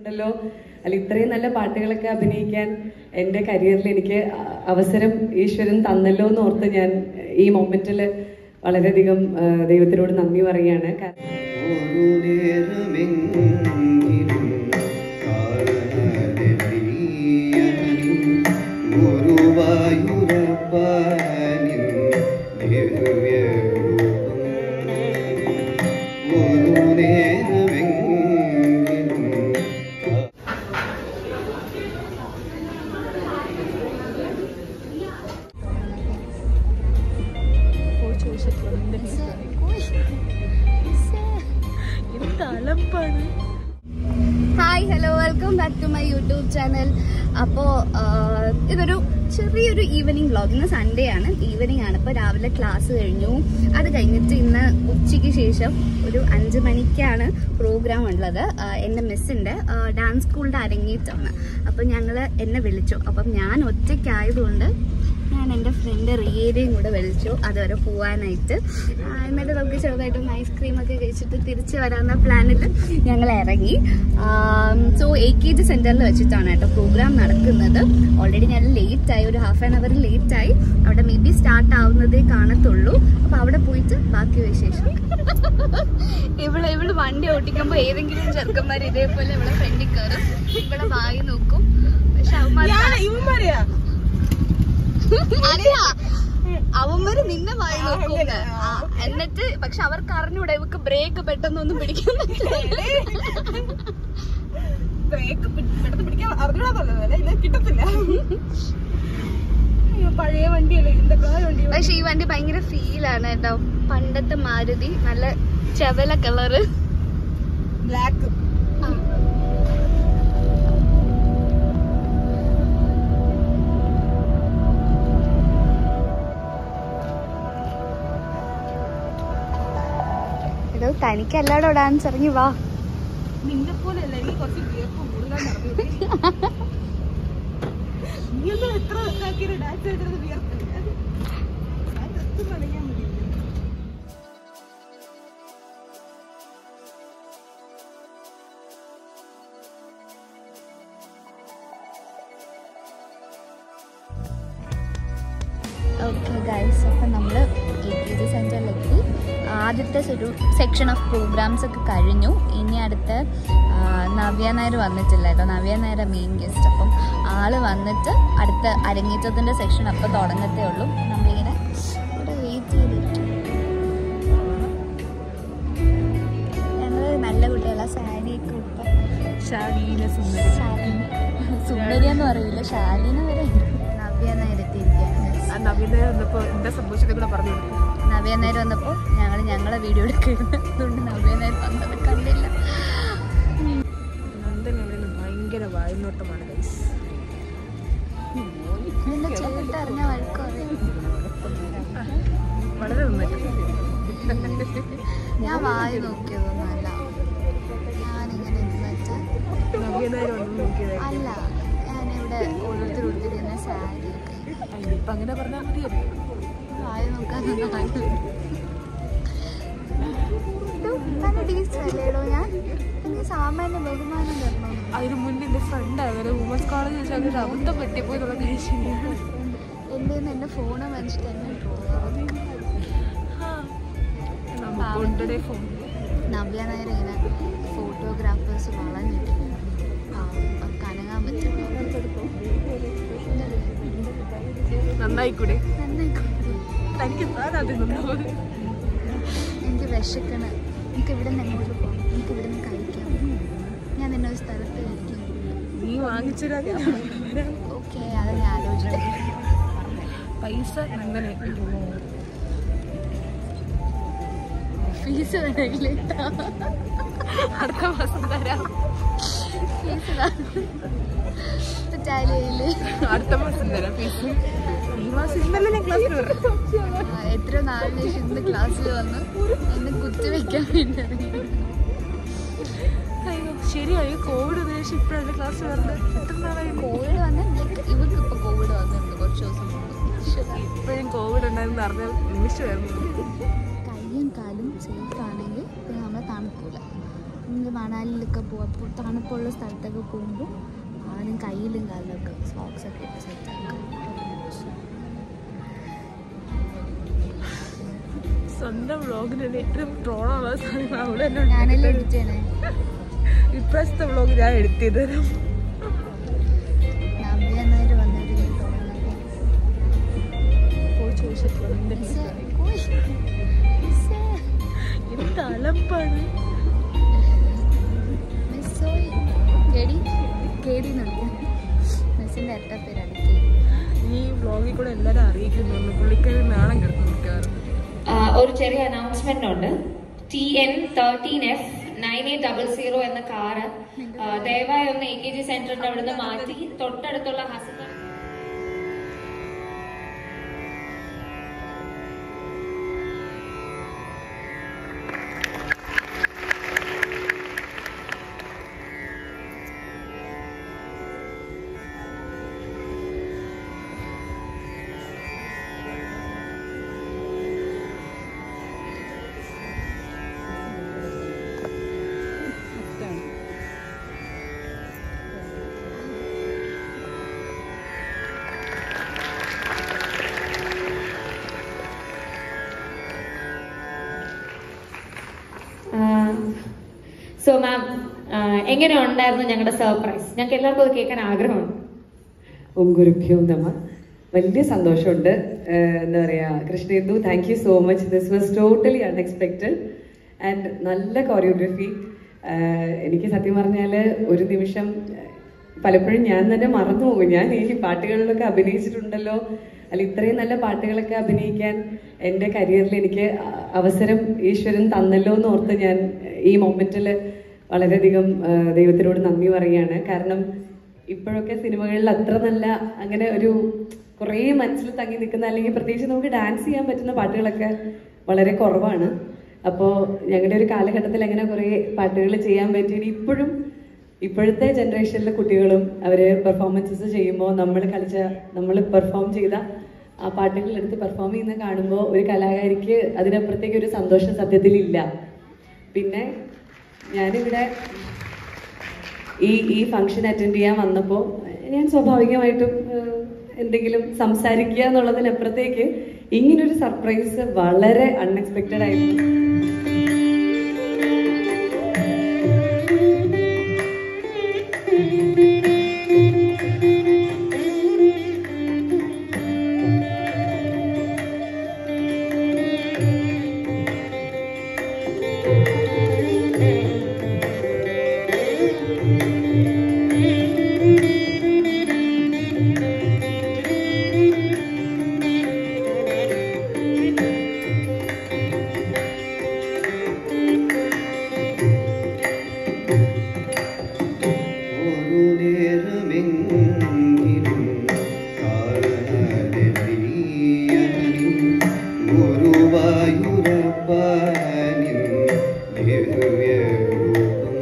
ഉണ്ടല്ലോ അല്ല ഇത്രയും നല്ല പാട്ടുകളൊക്കെ അഭിനയിക്കാൻ എൻ്റെ കരിയറിൽ എനിക്ക് അ- അവസരം ഈശ്വരൻ തന്നല്ലോ എന്ന് ഓർത്ത് ഞാൻ ഈ മൊമെന്റിൽ വളരെയധികം ആ, ദൈവത്തിനോട് നന്ദി പറയുകയാണ് കാരണം ഒരു നേരമെങ്കിലും കാണാതെ പ്രിയനിൻ ഗുരുവായൂരപ്പനിൻ ദിവ്യരൂപം. ഒരു നേരമെങ്കിലും hi hello welcome back to my YouTube channel അപ്പോൾ ഇതൊരു ചെറിയൊരു ഈവനിങ് വ്ളോഗ് ഇന്ന് സൺഡേ ആണ് ഈവനിങ് ആണ് ഇപ്പോൾ രാവിലെ ക്ലാസ് കഴിഞ്ഞു അത് കഴിഞ്ഞിട്ട് ഇന്ന് ഉച്ചയ്ക്ക് ശേഷം ഒരു അഞ്ച് മണിക്കാണ് പ്രോഗ്രാം ഉള്ളത് ആഹ് എൻ്റെ മിസ്സിൻ്റെ ഡാൻസ് സ്കൂളിൻ്റെ അരങ്ങേറ്റമാണ് അപ്പോൾ ഞങ്ങൾ എന്നെ വിളിച്ചു അപ്പം ഞാൻ ഒറ്റയ്ക്കായതുകൊണ്ട് ഞാൻ എൻ്റെ ഫ്രണ്ട് റിയേരെയും കൂടെ വിളിച്ചു അതുവരെ പോവാനായിട്ട് ആ, എന്നിട്ട് നമുക്ക് ചെറുതായിട്ടൊന്ന് ഐസ്ക്രീം ഒക്കെ കഴിച്ചിട്ട് തിരിച്ച് വരാവുന്ന പ്ലാനിൽ ഞങ്ങൾ ഇറങ്ങി സോ എ കെ ജി സെൻറ്ററിൽ വെച്ചിട്ടാണ് കേട്ടോ പ്രോഗ്രാം നടക്കുന്നത് ഓൾറെഡി ഞാൻ ലേറ്റ് ആയി ഒരു ഹാഫ് ആൻ അവർ ലേറ്റ് ആയി അവിടെ മേ ബി സ്റ്റാർട്ട് ആവുന്നതേ കാണത്തുള്ളൂ അപ്പോൾ അവിടെ പോയിട്ട് ബാക്കി വിശേഷം ഇവിടെ ഇവിടെ വണ്ടി ഓട്ടിക്കുമ്പോൾ ഏതെങ്കിലും ചെറുക്കന്മാർ ഇതേപോലെ ഇവിടെ ഫ്രണ്ടിൽ കയറും ഇവിടെ വായി നോക്കും പക്ഷെ അവന്മാർ അറിയാ അവന്മാര് നിന്നെ വായി നോക്കും ആ, എന്നിട്ട് പക്ഷെ അവർക്ക് അറിഞ്ഞൂടെ ഇവക്ക് ബ്രേക്ക് പെട്ടെന്നൊന്നും പിടിക്കാൻ പറ്റില്ല ബ്രേക്ക് പെട്ടെന്ന് പിടിക്കാൻ അറിഞ്ഞൂടാന്നുള്ളത് ഇത് കിട്ടത്തില്ല അയ്യോ, പഴയ വണ്ടിയല്ലേ ഇതിന്റെ കാല വണ്ടി പക്ഷെ ഈ വണ്ടി ഭയങ്കര ഫീലാണ് കേട്ടോ പണ്ടത്തെ മാരുതി നല്ല ചെവല കളറ് ബ്ലാക്ക് എടോ തനിക്ക് എല്ലാടോ ഡാൻസ് ഇറങ്ങി വാ നിന്നെ പോലെ അല്ല എനിക്ക് കുറച്ച് വിയർപ്പ് കൂടുതൽ നടന്നു നീയൊന്നും എത്ര ഇതാക്കിയൊരു ഡാൻസ് ചെയ്തിരുന്നത് വിയർപ്പില്ല ഞാൻ just നനഞ്ഞാ മതി. ഓക്കെ ഗൈസ് അപ്പം നമ്മൾ എ കെ ജി സെൻറ്ററിലെത്തി ആദ്യത്തെ ഒരു സെക്ഷൻ ഓഫ് പ്രോഗ്രാംസ് ഒക്കെ കഴിഞ്ഞു ഇനി അടുത്ത ആ, നവ്യ നായർ വന്നിട്ടില്ല കേട്ടോ നവ്യ നായർ മെയിൻ ഗസ്റ്റ് അപ്പം ആള് വന്നിട്ട് അടുത്ത അരങ്ങേറ്റത്തിൻ്റെ സെക്ഷൻ അപ്പം തുടങ്ങത്തേ ഉള്ളൂ നമ്മളിങ്ങനെ ഇവിടെ വെയിറ്റ് ചെയ്തിരിക്കും ഞങ്ങൾ നല്ല കുട്ടികളാണ് സാരിയൊക്കെ ഉപ്പ ശാലീന സുന്ദരി ശാലിനി സുന്ദരി എന്ന് പറയില്ല ശാലിന വരെ നവ്യ നായർ എത്തിയിരിക്കുകയാണ് ആ നവീന വന്നപ്പോ എന്താ സംഭവിച്ചത് കൂടെ പറഞ്ഞു കൊടുക്കും നവ്യ നായർ വന്നപ്പോൾ ഞങ്ങൾ ഞങ്ങളെ വീഡിയോ എടുക്കുന്നത് അതുകൊണ്ട് നവ്യ നായർ വന്നത് കണ്ടില്ല നന്ദനാണെങ്കിലും ഭയങ്കര വായ്നോട്ടമാണ് ഗൈസ് ഇതിന്റെ ചേട്ട അറിഞ്ഞ വഴക്കറിയാം വളരെ നന്നായിട്ട് ഞാൻ വായി നോക്കിയതൊന്നുമല്ല ഞാനിങ്ങനെ ഇരുന്നിട്ട് നവീനായി വന്നു നോക്കിയത് അല്ല ഞാനിവിടെ ഓരോരുത്തർ ഉടുത്തിരുന്ന സാരി ഒക്കെ ഇപ്പൊ അങ്ങനെ പറഞ്ഞാൽ മതിയല്ലോ വായി നോക്കാനൊന്നും നല്ല ടീച്ചർ അല്ലേടോ ഞാൻ എനിക്ക് സാമാന്യ ബഹുമാനം തരണം അതിന് മുന്നേ എന്റെ ഫ്രണ്ട് അങ്ങനെ വുമൻസ് കോളേജ് വെച്ചാൽ അങ്ങനെ അബദ്ധം പറ്റിയപ്പോൾ എന്നുള്ള കാര്യം എൻ്റെ കയ്യിൽ നിന്ന് എൻ്റെ ഫോണ് മേടിച്ചിട്ട് എന്നെ ഡ്രോ നമുക്ക് ഉണ്ടേ ഫോൺ നവ്യ നായർ ഇങ്ങനെ ഫോട്ടോഗ്രാഫേഴ്സ് വളഞ്ഞിട്ട് കനങ്ങാൻ പറ്റില്ല നന്നായിക്കൂടെ നന്നായി കൊണ്ടു. തനിക്ക് താനാദ്യം നന്നാവും എനിക്ക് വിശക്കണ എനിക്ക് ഇവിടെ നിന്ന് എങ്ങോട്ട് പോകാം എനിക്ക് ഇവിടെ നിന്ന് കഴിക്കാം ഞാൻ നിന്നെ ഒരു സ്ഥലത്ത് കഴിക്കും നീ വാങ്ങിച്ചതാ ഓക്കെ അത് ഞാൻ ആലോചിക്കാം പൈസ അങ്ങനെ ഫീസ് വേണമെങ്കിൽ അടുത്ത മാസം തരാം ഫീസ് ഇറ്റാലിയയില് അടുത്ത മാസം തരാം ഫീസ് ഈ മാസം ഇന്നലെ ഞാൻ ക്ലാസ്സിൽ വരാം ആ, എത്ര നാളിന് ശേഷം ഇന്ന് ക്ലാസ്സിൽ വന്ന് എന്നെ കുത്തിവെക്കാൻ വേണ്ടി ഇറങ്ങി. അയ്യോ ശരിയായി കോവിഡ് ശേഷം ഇപ്പോഴാണ് ക്ലാസ് വരുന്നത് എത്ര നാളായി കോവിഡ് വന്ന ഇവർക്ക് ഇപ്പൊ കോവിഡ് വന്നിട്ടുണ്ട് കുറച്ച് ദിവസം മുമ്പ് ഇപ്പോഴും കോവിഡ് ഉണ്ടായിരുന്നു അറിഞ്ഞാൽ നിമിഷമായിരുന്നു കയ്യും കാലും സേഫ് ആണെങ്കിൽ പിന്നെ നമ്മളെ തണുക്കൂല നമ്മൾ മണാലിയിലൊക്കെ പോവാം അപ്പോൾ തണുപ്പുള്ള സ്ഥലത്തൊക്കെ പോകുമ്പോൾ ആദ്യം കയ്യിലും കാലിലൊക്കെ സോക്സ് ഒക്കെ ഇട്ട് സെറ്റാക്കാം സ്വന്തം വ്ളോഗിന് ഏറ്റവും ട്രോളുള്ള സാധനം അവിടെ തന്നെ ഞാനെല്ലാം എഡിറ്റ് ചെയ്യണേ ഇപ്രാവശ്യത്തെ വ്ളോഗ് ഞാൻ എടുത്തത് നമ്പി എന്നായിട്ട് വന്നിട്ട് ഞാൻ തുടങ്ങുന്നത് പോയി ചോദിച്ചിട്ടുണ്ട് മിസ്സേ, ഉയ്, മിസ്സേ, എന്ത് അലപ്പാണ് മിസ്സോയ്. കേടി കേടി എന്ന് വിളിക്കാം മിസ്സിൻ്റെ ഇരട്ട പേരാണ് കേടി ഈ വ്ളോഗിൽ കൂടെ എല്ലാവരും അറിയിക്കുന്നുണ്ട് പുള്ളിക്കാരി നാണം കിടന്നു മിക്കവാറും ആ, ഒരു ചെറിയ അനൗൺസ്മെന്റ് ഉണ്ട് T N thirteen F nine eight double zero എന്ന കാറ് ആ, ദയവായി ഒന്ന് എ കെ ജി സെന്ററിന്റെ അവിടുന്ന് മാറ്റി തൊട്ടടുത്തുള്ള ഹസന സോ മാം എങ്ങനെ ഉണ്ടായിരുന്നു ഞങ്ങളുടെ സർപ്രൈസ് ഞങ്ങൾക്ക് എല്ലാവർക്കും അത് കേൾക്കാൻ ആഗ്രഹമുണ്ട് ഓം ഗുരുഭ്യോ നമ വലിയ സന്തോഷമുണ്ട് ഏഹ് എന്താ പറയാ Krishnendu thank you so much this was totally unexpected and നല്ല കോറിയോഗ്രഫി എനിക്ക് സത്യം പറഞ്ഞാൽ ഒരു നിമിഷം ഏഹ്, പലപ്പോഴും ഞാൻ തന്നെ മറന്നു പോകും ഞാൻ ഈ പാട്ടുകളിലൊക്കെ അഭിനയിച്ചിട്ടുണ്ടല്ലോ അല്ല ഇത്രയും നല്ല പാട്ടുകളൊക്കെ അഭിനയിക്കാൻ എൻ്റെ കരിയറിൽ എനിക്ക് അ- അവസരം ഈശ്വരൻ തന്നല്ലോ എന്ന് ഓർത്ത് ഞാൻ ഈ മൊമെന്റിൽ വളരെയധികം ഏഹ്, ദൈവത്തിനോട് നന്ദി പറയുകയാണ് കാരണം ഇപ്പോഴൊക്കെ സിനിമകളിൽ അത്ര നല്ല അങ്ങനെ ഒരു കുറേ മനസ്സിൽ തങ്ങി നിൽക്കുന്ന അല്ലെങ്കിൽ പ്രത്യേകിച്ച് നമുക്ക് ഡാൻസ് ചെയ്യാൻ പറ്റുന്ന പാട്ടുകളൊക്കെ വളരെ കുറവാണ് അപ്പോൾ ഞങ്ങളുടെ ഒരു കാലഘട്ടത്തിൽ അങ്ങനെ കുറേ പാട്ടുകൾ ചെയ്യാൻ പറ്റി ഇപ്പോഴും ഇപ്പോഴത്തെ ജനറേഷനിലെ കുട്ടികളും അവർ പെർഫോമൻസസ് ചെയ്യുമ്പോൾ നമ്മൾ കളിച്ച നമ്മൾ പെർഫോം ചെയ്ത ആ പാട്ടുകൾ എടുത്ത് പെർഫോം ചെയ്യുന്ന കാണുമ്പോൾ ഒരു കലാകാരിക്ക് അതിനപ്പുറത്തേക്ക് ഒരു സന്തോഷം സത്യത്തിലില്ല പിന്നെ ഞാനിവിടെ ഈ ഈ ഫംഗ്ഷൻ അറ്റൻഡ് ചെയ്യാൻ വന്നപ്പോൾ ഞാൻ സ്വാഭാവികമായിട്ടും ഏഹ്, എന്തെങ്കിലും സംസാരിക്കുക എന്നുള്ളതിനപ്പുറത്തേക്ക് ഇങ്ങനൊരു സർപ്രൈസ് വളരെ അൺഎക്സ്പെക്റ്റഡ് ആയിരുന്നു ഒരു നേരമെങ്കിലും കാണാതെ പ്രിയനിൻ ഗുരുവായൂരപ്പനിൻ ദിവ്യരൂപം.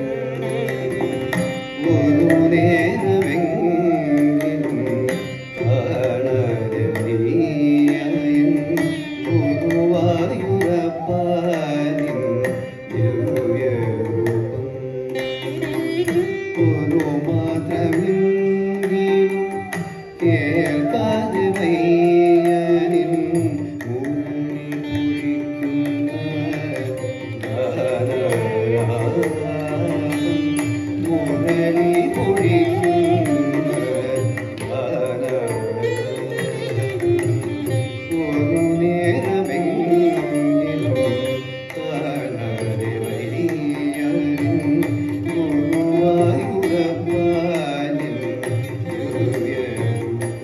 ഒരു നേരമെങ്കിലും കാണാതെ പ്രിയനിൻ ഗുരുവായൂരപ്പനിൻ ദിവ്യരൂപം. ഒരു മാത്രമെങ്കിലും കേൾക്കാതെ വയ്യനിൻ മുരളി പൊഴിക്കുന്ന ഗാനരാഗം. മുരളി പൊഴിക്കുന്ന ഗാനരാഗം. ഒരു നേരമെങ്കിലും കാണാതെ വയ്യനിൻ ഗുരുവായൂരപ്പനിൻ ദിവ്യരൂപം.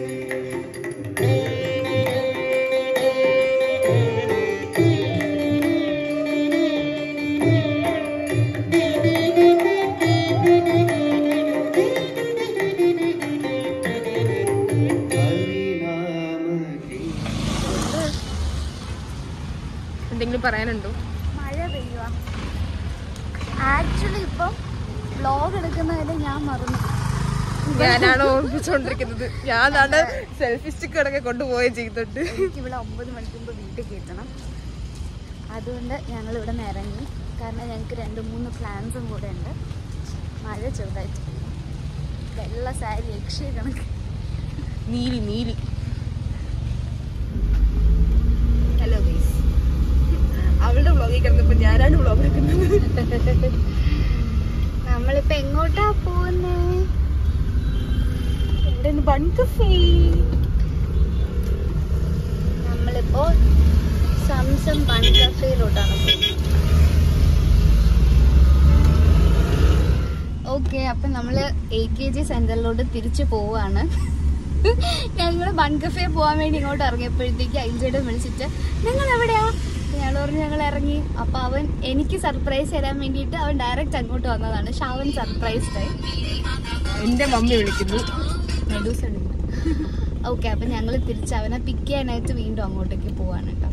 ഹരിനാമകീ എന്തെങ്കിലും പറയാനുണ്ടോ മഴ പെയ്യുക ആക്ച്വലി ഇപ്പം വ്ലോഗ് എടുക്കുന്നതിന് ഞാൻ മറന്നു ഞാനാണ് ഓർമ്മിച്ചുകൊണ്ടിരിക്കുന്നത് ഞാനാണ് സെൽഫി സ്റ്റിക്ക് അടക്കെ കൊണ്ടുപോവുകയും ചെയ്യുന്നുണ്ട് എനിക്ക് ഇവിടെ ഒമ്പത് മണിക്ക് മുമ്പ് വീട്ടിൽ കയറ്റണം അതുകൊണ്ട് ഞങ്ങൾ ഇവിടെ നിന്ന് ഇറങ്ങി കാരണം ഞങ്ങൾക്ക് രണ്ട് മൂന്ന് പ്ലാൻസും കൂടെ ഉണ്ട് മഴ ചെറുതായിട്ട് പെയ്യും. വെള്ള സാരി യക്ഷി കണക്ക് നീലി നീലി ഹലോ ഗൈസ് അവളുടെ വ്ളോഗിൽ കിടന്നപ്പോ ഞാനാണ് വ്ളോഗ് എടുക്കുന്നത് നമ്മളിപ്പോ എങ്ങോട്ടാ പോകുന്നേ എവിടെ ബൺ കഫേ നമ്മളിപ്പോ സംസം ബൺ കഫേയിലോട്ടാണ് ഓക്കെ അപ്പൊ നമ്മള് എ കെ ജി സെന്ററിലോട്ട് തിരിച്ചു പോവാണ് ഞങ്ങൾ ബൺ കഫേ പോവാൻ വേണ്ടി ഇങ്ങോട്ട് ഇറങ്ങിയപ്പോഴത്തേക്ക് അഞ്ചേടെ വിളിച്ചിട്ട് നിങ്ങൾ എവിടെയാ ഞങ്ങൾ പറഞ്ഞു ഞങ്ങൾ ഇറങ്ങി അപ്പൊ അവൻ എനിക്ക് സർപ്രൈസ് തരാൻ വേണ്ടിയിട്ട് അവൻ ഡയറക്റ്റ് അങ്ങോട്ട് വന്നതാണ് പക്ഷെ അവൻ സർപ്രൈസ്ഡ് ആയി എന്റെ മമ്മി വിളിക്കുന്നു ഓക്കെ അപ്പൊ ഞങ്ങൾ തിരിച്ച് അവനെ പിക്ക് ചെയ്യാനായിട്ട് വീണ്ടും അങ്ങോട്ടേക്ക് പോവാണ് കേട്ടോ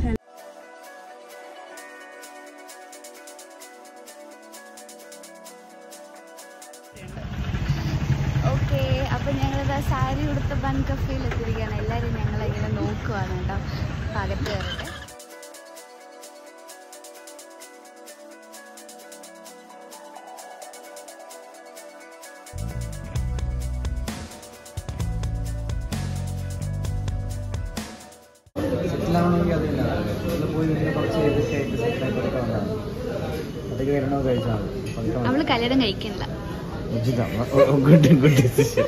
ഓക്കെ അപ്പൊ ഞങ്ങളിതാ സാരി ഉടുത്ത ബൺ കഫേയിൽ എത്തിയിരിക്കുകയാണ് എല്ലാവരും ഞങ്ങളെ ഇങ്ങനെ നോക്കുവാണ് കേട്ടോ അപ്പൊ അകത്ത് കയറട്ടെ സെറ്റിലാവണമെങ്കിൽ അതില്ല ഒന്ന് പോയി നിന്ന് കുറച്ച് ചെയ്തൊക്കെ ആയിട്ട് സെറ്റിലായിട്ടൊക്കെ വന്നതാണ് അതൊക്കെ വരണോ കഴിച്ചാണ് അവള് കല്യാണം കഴിക്കുന്നില്ല good good decision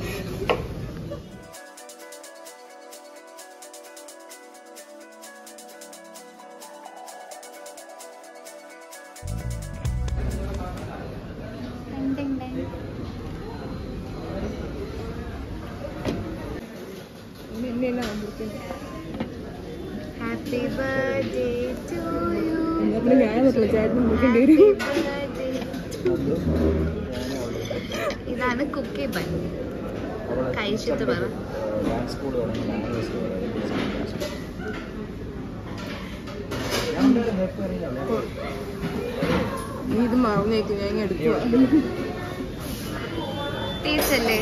Ding, ding, ding. എന്നെ എന്നാ വന്നിരിക്കുന്നത് Happy birthday to you. എന്നാ ഞാൻ പറ്റില്ല ചേട്ടൻ വിളിക്കേണ്ടി വരും ഇതാണ് കുക്കി ബൺ കഴിച്ചിട്ട് പറ ഡാൻസ് സ്കൂൾ തുടങ്ങി ഡാൻസ് നീ ഇത് മറന്നേക്ക് ഞാൻ ഇങ്ങ് എടുക്കുക ടേസ്റ്റ് അല്ലേ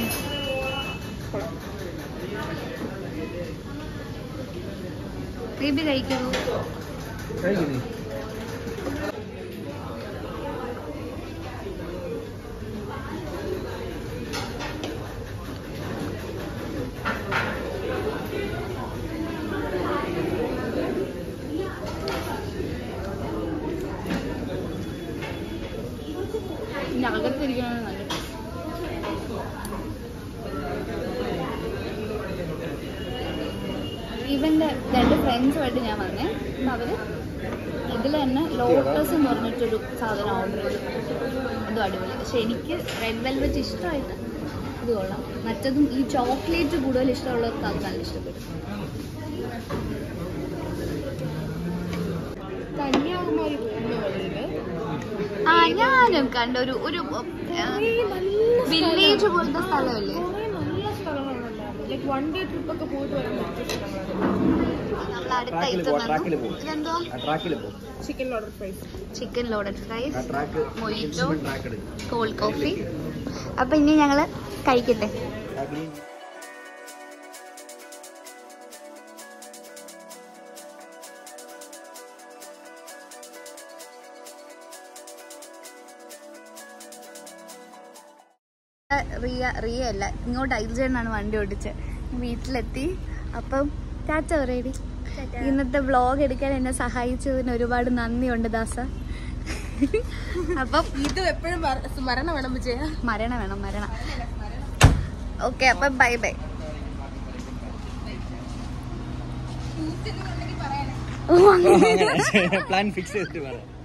ബേബി കഴിക്കണോ ഇനി അകത്തിരിക്കണതാണ് നല്ലത് ഇവന്റെ രണ്ട് ഫ്രണ്ട്സുമായിട്ട് ഞാൻ വന്നേ അപ്പൊ അവര് ഇതിൽ തന്നെ ലോട്ടസ് എന്ന് പറഞ്ഞിട്ടൊരു സാധനം ഓർഡർ ചെയ്തു അതും അടിപൊളി പക്ഷെ എനിക്ക് റെഡ് വെൽവെറ്റ് ഇഷ്ടമായിട്ട് ഇത് കൊള്ളാം മറ്റതും ഈ ചോക്ലേറ്റ് കൂടുതൽ ഇഷ്ടമുള്ളവർക്ക് അത് നല്ല ഇഷ്ടപ്പെടും കന്യാകുമാരി പോകുന്ന വഴിയില് ആ ഞാനും കണ്ട ഒരു ഒരു വില്ലേജ് പോലത്തെ സ്ഥലമല്ലേ കുറേ നല്ല സ്ഥലങ്ങളുണ്ടായിരുന്നു ലൈക്ക് വൺ ഡേ ട്രിപ്പ് ഒക്കെ പോയിട്ട് വരാൻ പറ്റിയ സ്ഥലങ്ങളാണ് നമ്മൾ അടുത്ത ട്രാക്കിൽ ഐറ്റം പോ ട്രാക്കിൽ പോ ഇതെന്തോ ആ ട്രാക്കിൽ പോ chicken loader fries chicken loaded ആ ഫ്രൈസ് ട്രാക്ക് മൊയ്റ്റോ ട്രാക്ക് എടുക്കും കോൾഡ് കോഫി അപ്പൊ ഇനി ഞങ്ങള് കഴിക്കട്ടെ ട്രാക്കിൽ റിയ റിയ അല്ല ഇങ്ങോട്ട് ഐൽജേണ്ണാണ് വണ്ടി ഓടിച്ചത് വീട്ടിലെത്തി അപ്പം ടാറ്റ പറയടി ഇന്നത്തെ വ്ളോഗ് എടുക്കാൻ എന്നെ സഹായിച്ചതിന് ഒരുപാട് നന്ദിയുണ്ട് ദാസ അപ്പം ഇത് എപ്പോഴും മരണം വേണം വിജയ മരണ വേണം മരണ ഓക്കെ അപ്പം ബൈ ബൈ ഓ അങ്ങനെ പ്ലാൻ ഫിക്സ് ചെയ്തിട്ട് പറയാം